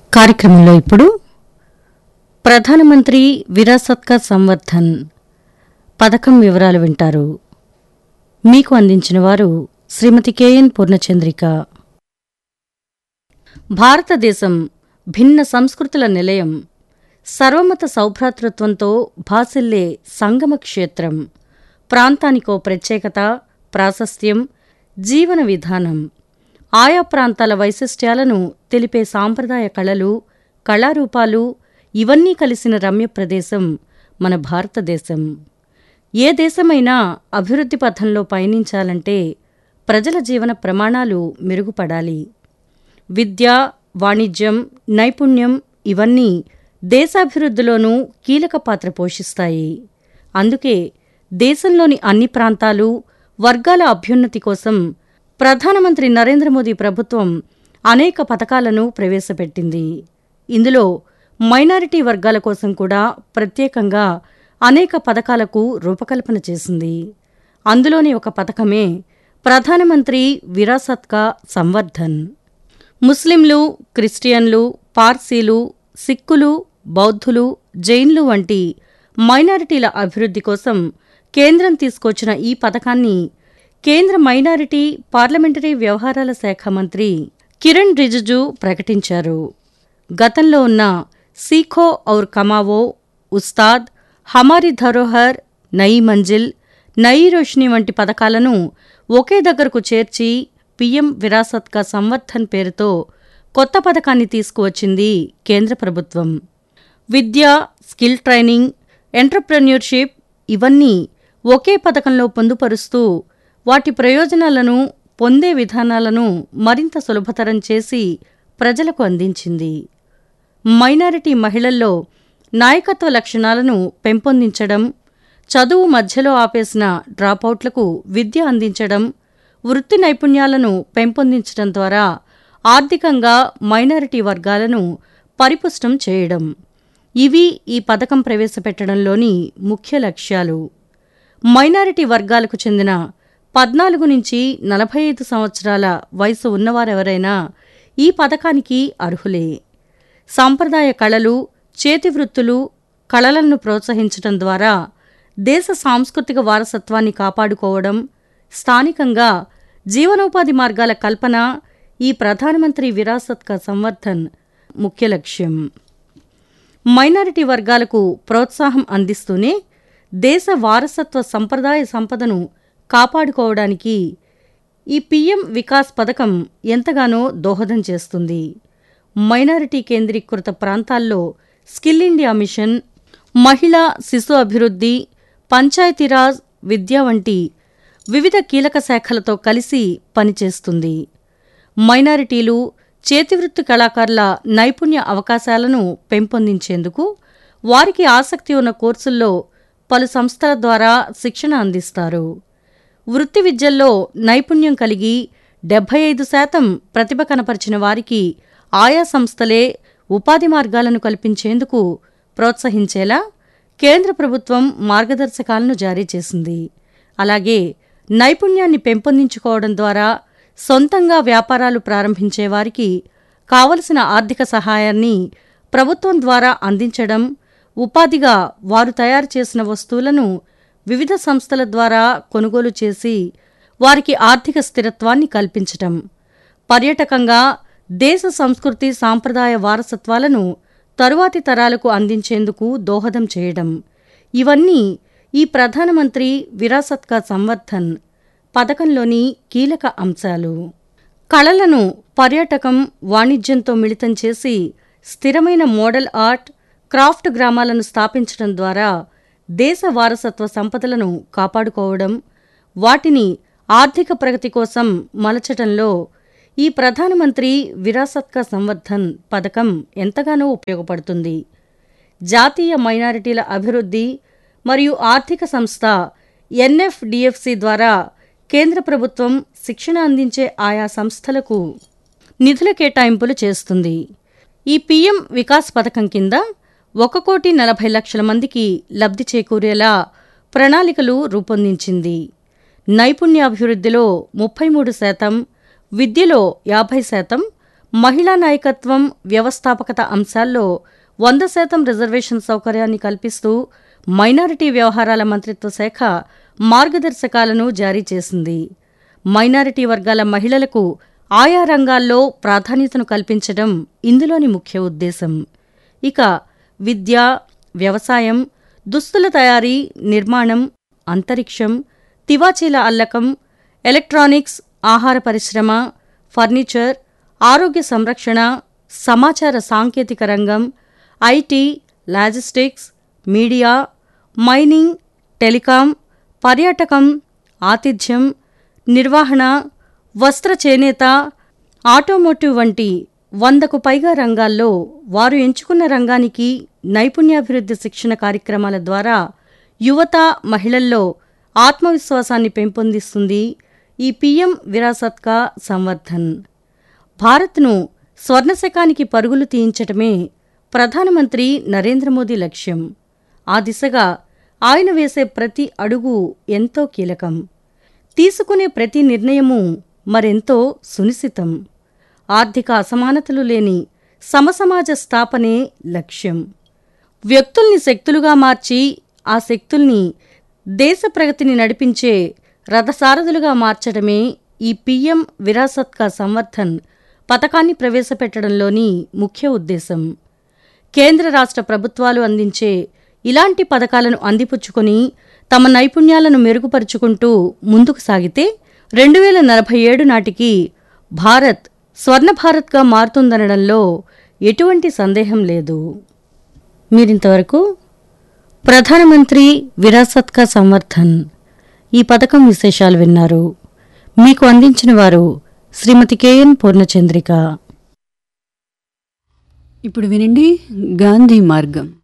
కార్యక్రమంలో ఇప్పుడు ప్రధానమంత్రి విరాసత్ కా సంవర్ధన్ పథకం వివరాలు వింటారు మీకు అందించిన వారు శ్రీమతి కెఎన్ పూర్ణచంద్రిక భారతదేశం భిన్న సంస్కృతుల నిలయం సర్వమత సౌభ్రాతృత్వంతో భాసిల్లే సంగమ క్షేత్రం ప్రాంతానికో ప్రత్యేకత ప్రాశస్త్యం జీవన విధానం ఆయా ప్రాంతాల వైశిష్ట్యాలను తెలిపే సాంప్రదాయ కళలు కళారూపాలు ఇవన్నీ కలిసిన రమ్య ప్రదేశం మన భారతదేశం ఏ దేశమైనా అభివృద్ధి పథంలో పయనించాలంటే ప్రజల జీవన ప్రమాణాలు మెరుగుపడాలి విద్య వాణిజ్యం నైపుణ్యం ఇవన్నీ దేశాభివృద్ధిలోనూ కీలక పాత్ర పోషిస్తాయి అందుకే దేశంలోని అన్ని ప్రాంతాలు వర్గాల అభ్యున్నతి కోసం ప్రధానమంత్రి నరేంద్ర మోదీ ప్రభుత్వం అనేక పథకాలను ప్రవేశపెట్టింది ఇందులో మైనారిటీ వర్గాల కోసం కూడా ప్రత్యేకంగా అనేక పథకాలకు రూపకల్పన చేసింది అందులోని ఒక పథకమే ప్రధానమంత్రి విరాసత్ కా సంవర్ధన్ ముస్లింలు క్రిస్టియన్లు పార్సీలు సిక్కులు బౌద్ధులు జైన్లు వంటి మైనారిటీల అభివృద్ధి కోసం కేంద్రం తీసుకొచ్చిన ఈ పథకాన్ని కేంద్ర మైనారిటీ పార్లమెంటరీ వ్యవహారాల శాఖ మంత్రి కిరణ్ రిజిజు ప్రకటించారు గతంలో ఉన్న సీఖో ఔర్ కమావో ఉస్తాద్ హమారి ధరోహర్ నయీ మంజిల్ నయీ రోష్ని వంటి పథకాలను ఒకే దగ్గరకు చేర్చి పిఎం విరాసత్ కా సంవర్ధన్ పేరుతో కొత్త పథకాన్ని తీసుకువచ్చింది కేంద్ర ప్రభుత్వం విద్య స్కిల్ ట్రైనింగ్ ఎంటర్ప్రెన్యూర్షిప్ ఇవన్నీ ఒకే పథకంలో పొందుపరుస్తూ వాటి ప్రయోజనాలను పొందే విధానాలను మరింత సులభతరం చేసి ప్రజలకు అందించింది మైనారిటీ మహిళల్లో నాయకత్వ లక్షణాలను పెంపొందించడం చదువు మధ్యలో ఆపేసిన డ్రాపౌట్లకు విద్య అందించడం వృత్తి నైపుణ్యాలను పెంపొందించడం ద్వారా ఆర్థికంగా మైనారిటీ వర్గాలను పరిపుష్టం చేయడం ఇవి ఈ పథకం ప్రవేశపెట్టడంలోని ముఖ్య లక్ష్యాలు మైనారిటీ వర్గాలకు చెందిన పద్నాలుగు నుంచి నలభై ఐదు సంవత్సరాల వయసు ఉన్నవారెవరైనా ఈ పథకానికి అర్హులే సాంప్రదాయ కళలు చేతివృత్తులు కళలను ప్రోత్సహించడం ద్వారా దేశ సాంస్కృతిక వారసత్వాన్ని కాపాడుకోవడం స్థానికంగా జీవనోపాధి మార్గాల కల్పన ఈ ప్రధానమంత్రి విరాసత్ కా సంవర్ధన్ ముఖ్య లక్ష్యం మైనారిటీ వర్గాలకు ప్రోత్సాహం అందిస్తూనే దేశ వారసత్వ సంప్రదాయ సంపదను కాపాడుకోవడానికి ఈ పీఎం వికాస్ పథకం ఎంతగానో దోహదం చేస్తుంది మైనారిటీ కేంద్రీకృత ప్రాంతాల్లో స్కిల్ ఇండియా మిషన్ మహిళా శిశు అభివృద్ధి పంచాయతీరాజ్ విద్య వంటి వివిధ కీలక శాఖలతో కలిసి పనిచేస్తుంది మైనారిటీలు చేతివృత్తి కళాకారుల నైపుణ్య అవకాశాలను పెంపొందించేందుకు వారికి ఆసక్తి ఉన్న కోర్సుల్లో పలు సంస్థల ద్వారా శిక్షణ అందిస్తారు వృత్తి విద్యల్లో నైపుణ్యం కలిగి డెబ్బై ఐదు శాతం ప్రతిభ కనపరిచిన వారికి ఆయా సంస్థలే ఉపాధి మార్గాలను కల్పించేందుకు ప్రోత్సహించేలా కేంద్ర ప్రభుత్వం మార్గదర్శకాలను జారీ చేసింది అలాగే నైపుణ్యాన్ని పెంపొందించుకోవడం ద్వారా సొంతంగా వ్యాపారాలు ప్రారంభించే వారికి కావలసిన ఆర్థిక సహాయాన్ని ప్రభుత్వం ద్వారా అందించడం ఉపాధిగా వారు తయారు చేసిన వస్తువులను వివిధ సంస్థల ద్వారా కొనుగోలు చేసి వారికి ఆర్థిక స్థిరత్వాన్ని కల్పించటం పర్యటకంగా దేశ సంస్కృతి సాంప్రదాయ వారసత్వాలను తరువాతి తరాలకు అందించేందుకు దోహదం చేయడం ఇవన్నీ ఈ ప్రధానమంత్రి విరాసత్ కా సంవర్ధన్ పథకంలోని కీలక అంశాలు కళలను పర్యాటకం వాణిజ్యంతో మిళితం చేసి స్థిరమైన మోడల్ ఆర్ట్ క్రాఫ్ట్ గ్రామాలను స్థాపించడం ద్వారా దేశ వారసత్వ సంపదలను కాపాడుకోవడం వాటిని ఆర్థిక ప్రగతి కోసం మలచటంలో ఈ ప్రధానమంత్రి విరాసత్ కా సంవర్ధన్ పథకం ఎంతగానో ఉపయోగపడుతుంది జాతీయ మైనారిటీల అభివృద్ధి మరియు ఆర్థిక సంస్థ ఎన్ఎఫ్డిఎఫ్సి ద్వారా కేంద్ర ప్రభుత్వం శిక్షణ అందించే ఆయా సంస్థలకు నిధుల కేటాయింపులు చేస్తుంది ఈ పీఎం వికాస్ పథకం కింద ఒక కోటి నలభై లక్షల మందికి లబ్ధి చేకూరేలా ప్రణాళికలు రూపొందించింది నైపుణ్యాభివృద్ధిలో ముప్పై మూడు శాతం విద్యలో యాభై శాతం మహిళా నాయకత్వం వ్యవస్థాపకత అంశాల్లో వంద శాతం రిజర్వేషన్ సౌకర్యాన్ని కల్పిస్తూ మైనారిటీ వ్యవహారాల మంత్రిత్వ శాఖ మార్గదర్శకాలను జారీ చేసింది మైనారిటీ వర్గాల మహిళలకు ఆయా రంగాల్లో ప్రాధాన్యతను కల్పించడం ఇందులోని ముఖ్య ఉద్దేశం ఇక విద్య వ్యవసాయం దుస్తుల తయారీ నిర్మాణం అంతరిక్షం తివాచీల అల్లకం ఎలక్ట్రానిక్స్ ఆహార పరిశ్రమ ఫర్నిచర్ ఆరోగ్య సంరక్షణ సమాచార సాంకేతిక రంగం IT logistics media mining telecom పర్యాటకం ఆతిథ్యం నిర్వహణ వస్త్ర చేనేత ఆటోమోటివ్ వంటి వందకు పైగా రంగాల్లో వారు ఎంచుకున్న రంగానికి నైపుణ్యాభివృద్ధి శిక్షణ కార్యక్రమాల ద్వారా యువత మహిళల్లో ఆత్మవిశ్వాసాన్ని పెంపొందిస్తుంది ఈ పీఎం విరాసత్ కా సంవర్ధన్ భారత్ను స్వర్ణశకానికి పరుగులు తీయించటమే ప్రధానమంత్రి నరేంద్ర మోదీ లక్ష్యం ఆ దిశగా ఆయన వేసే ప్రతి అడుగు ఎంతో కీలకం తీసుకునే ప్రతి నిర్ణయము మరెంతో సునిశితం ఆర్థిక అసమానతలు లేని సమసమాజ స్థాపనే లక్ష్యం వ్యక్తుల్ని శక్తులుగా మార్చి ఆ శక్తుల్ని దేశ ప్రగతిని నడిపించే రథసారథులుగా మార్చడమే ఈ పీఎం విరాసత్ కా సంవర్ధన్ పథకాన్ని ప్రవేశపెట్టడంలోని ముఖ్య ఉద్దేశం కేంద్ర రాష్ట్ర ప్రభుత్వాలు అందించే ఇలాంటి పథకాలను అందిపుచ్చుకొని తమ నైపుణ్యాలను మెరుగుపరుచుకుంటూ ముందుకు సాగితే రెండు వేల నలభై ఏడు నాటికి భారత్ స్వర్ణ భారత్గా మారుతుందనడంలో ఎటువంటి సందేహం లేదు మీరింతవరకు ప్రధానమంత్రి విరాసత్ కా సంవర్ధన్ ఈ పథకం విశేషాలు విన్నారు మీకు అందించిన వారు శ్రీమతి కెఎన్ పూర్ణచంద్రిక ఇప్పుడు వినండి గాంధీ మార్గం